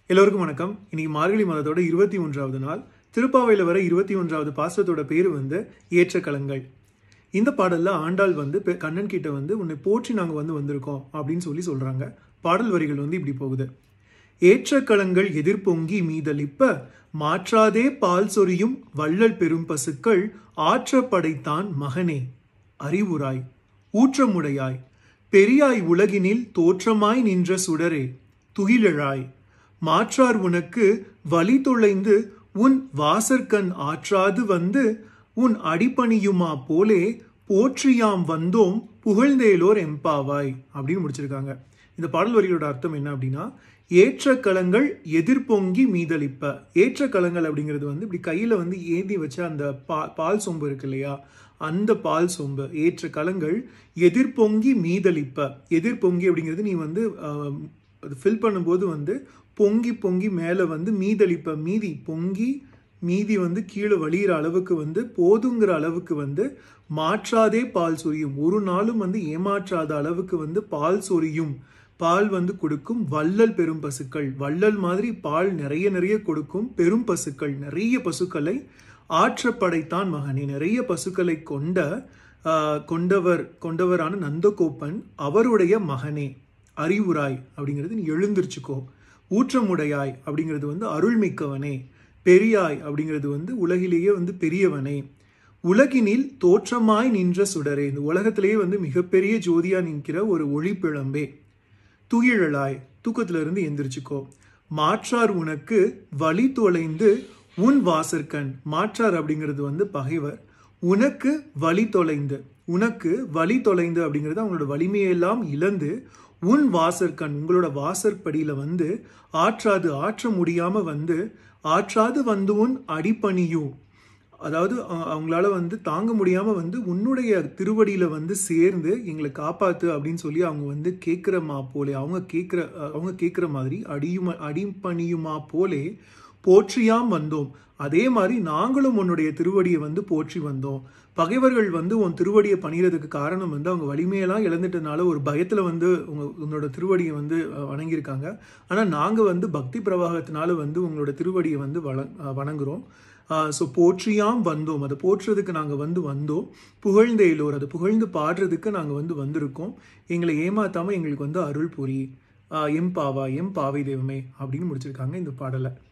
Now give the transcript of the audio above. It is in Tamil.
எல்லோருக்கும் வணக்கம் இன்னைக்கு மார்கழி மாதத்தோட இருபத்தி ஒன்றாவது நாள் திருப்பாவையில் வர இருபத்தி ஒன்றாவது பாசத்தோட பேர் வந்து ஏற்றக்கலங்கள் இந்த பாடல்ல ஆண்டாள் வந்து பெ- கண்ணன் கிட்ட வந்து உன்னை போற்றி நாங்க வந்து வந்திருக்கோம் அப்படின்னு சொல்லி சொல்றாங்க பாடல் வரிகள் வந்து இப்படி போகுது ஏற்றக்கலங்கள் எதிர்பொங்கி மீதளிப்ப மாற்றாதே பால் சொரியும் வள்ளல் பெரும் பசுக்கள் ஆற்ற படைத்தான் மகனே அறிவுராய் ஊற்றமுடையாய் பெரியாய் உலகினில் தோற்றமாய் நின்ற சுடரே துகிலழாய் மாற்றார் உனக்கு வழி தொலைந்து உன் வாசற்கண் ஆற்றாது வந்து உன் அடிபணியுமா போலே போற்றியாம் வந்தோம் புகழ்ந்தேலோர் எம்பாவாய் அப்படின்னு முடிச்சிருக்காங்க இந்த பாடல் வரிகளோட அர்த்தம் என்ன அப்படின்னா ஏற்ற களங்கள் எதிர்பொங்கி மீதளிப்ப ஏற்ற களங்கள் அப்படிங்கிறது வந்து இப்படி கையில வந்து ஏந்தி வச்ச அந்த பா பால் சொம்பு இருக்கு இல்லையா அந்த பால் சொம்பு ஏற்ற களங்கள் எதிர்பொங்கி மீதளிப்ப எதிர்பொங்கி அப்படிங்கிறது நீ வந்து ஆஹ், அது ஃபில் பண்ணும்போது வந்து பொங்கி பொங்கி மேலே வந்து மீதளிப்ப மீதி பொங்கி மீதி வந்து கீழே வழியிற அளவுக்கு வந்து போதுங்கிற அளவுக்கு வந்து மாற்றாதே பால் சொரியும் ஒரு நாளும் வந்து ஏமாற்றாத அளவுக்கு வந்து பால் சொரியும் பால் வந்து கொடுக்கும் வள்ளல் பெரும் பசுக்கள் வள்ளல் மாதிரி பால் நிறைய நிறைய கொடுக்கும் பெரும் பசுக்கள் நிறைய பசுக்களை ஆற்ற படைத்தான் மகனே நிறைய பசுக்களை கொண்ட ஆஹ், கொண்டவர் கொண்டவரான நந்தகோப்பன் அவருடைய மகனே அறிவுராய் அப்படிங்கிறது நீ எழுந்திருச்சுக்கோ ஊற்றமுடையாய் அப்படிங்கிறது வந்து அருள்மிக்கவனே பெரியாய் அப்படிங்கிறது வந்து உலகிலேயே வந்து பெரியவனே உலகினில் தோற்றமாய் நின்ற சுடரே இந்த உலகத்திலேயே வந்து மிகப்பெரிய ஜோதியா நிற்கிற ஒரு ஒளிப்பிழம்பே துயிழலாய் தூக்கத்துல இருந்து எந்திரிச்சுக்கோ மாற்றார் உனக்கு வழி தொலைந்து உன் வாசற்கண் மாற்றார் அப்படிங்கிறது வந்து பகைவர் உனக்கு வழி தொலைந்து உனக்கு வழி தொலைந்து அப்படிங்கிறது அவங்களோட வலிமையெல்லாம் இழந்து உன் வாசற்கண் உங்களோட வாசற்படியில வந்து ஆற்றாது ஆற்ற முடியாம வந்து ஆற்றாது வந்து உன் அடிப்பணியும் அதாவது அ- அவங்களால வந்து தாங்க முடியாம வந்து உன்னுடைய திருவடியில வந்து சேர்ந்து எங்களை காப்பாத்து அப்படின்னு சொல்லி அவங்க வந்து கேட்குறமா போலே அவங்க கேட்குற அவங்க கேட்குற மாதிரி அடியுமா அடிப்பணியுமா போலே போற்றியாம் வந்தோம் அதே மாதிரி நாங்களும் உன்னுடைய திருவடியை வந்து போற்றி வந்தோம் பகைவர்கள் வந்து உன் திருவடியை பணிகிறதுக்கு காரணம் வந்து அவங்க வலிமையெல்லாம் இழந்துட்டனால ஒரு பயத்துல வந்து உங்க உன்னோட திருவடியை வந்து அஹ், வணங்கியிருக்காங்க ஆனா நாங்க வந்து பக்தி பிரவாகத்தினால வந்து உங்களோட திருவடியை வந்து வண அஹ், வணங்குறோம் ஸோ போற்றியாம் வந்தோம் அதை போற்றுறதுக்கு நாங்கள் வந்து வந்தோம் புகழ்ந்த எல்லோர் அதை புகழ்ந்து பாடுறதுக்கு நாங்கள் வந்து வந்திருக்கோம் எங்களை ஏமாத்தாமல் எங்களுக்கு வந்து அருள் புரி ஆஹ் எம் பாவா எம் பாவை தெய்வமே அப்படின்னு முடிச்சிருக்காங்க இந்த பாடலை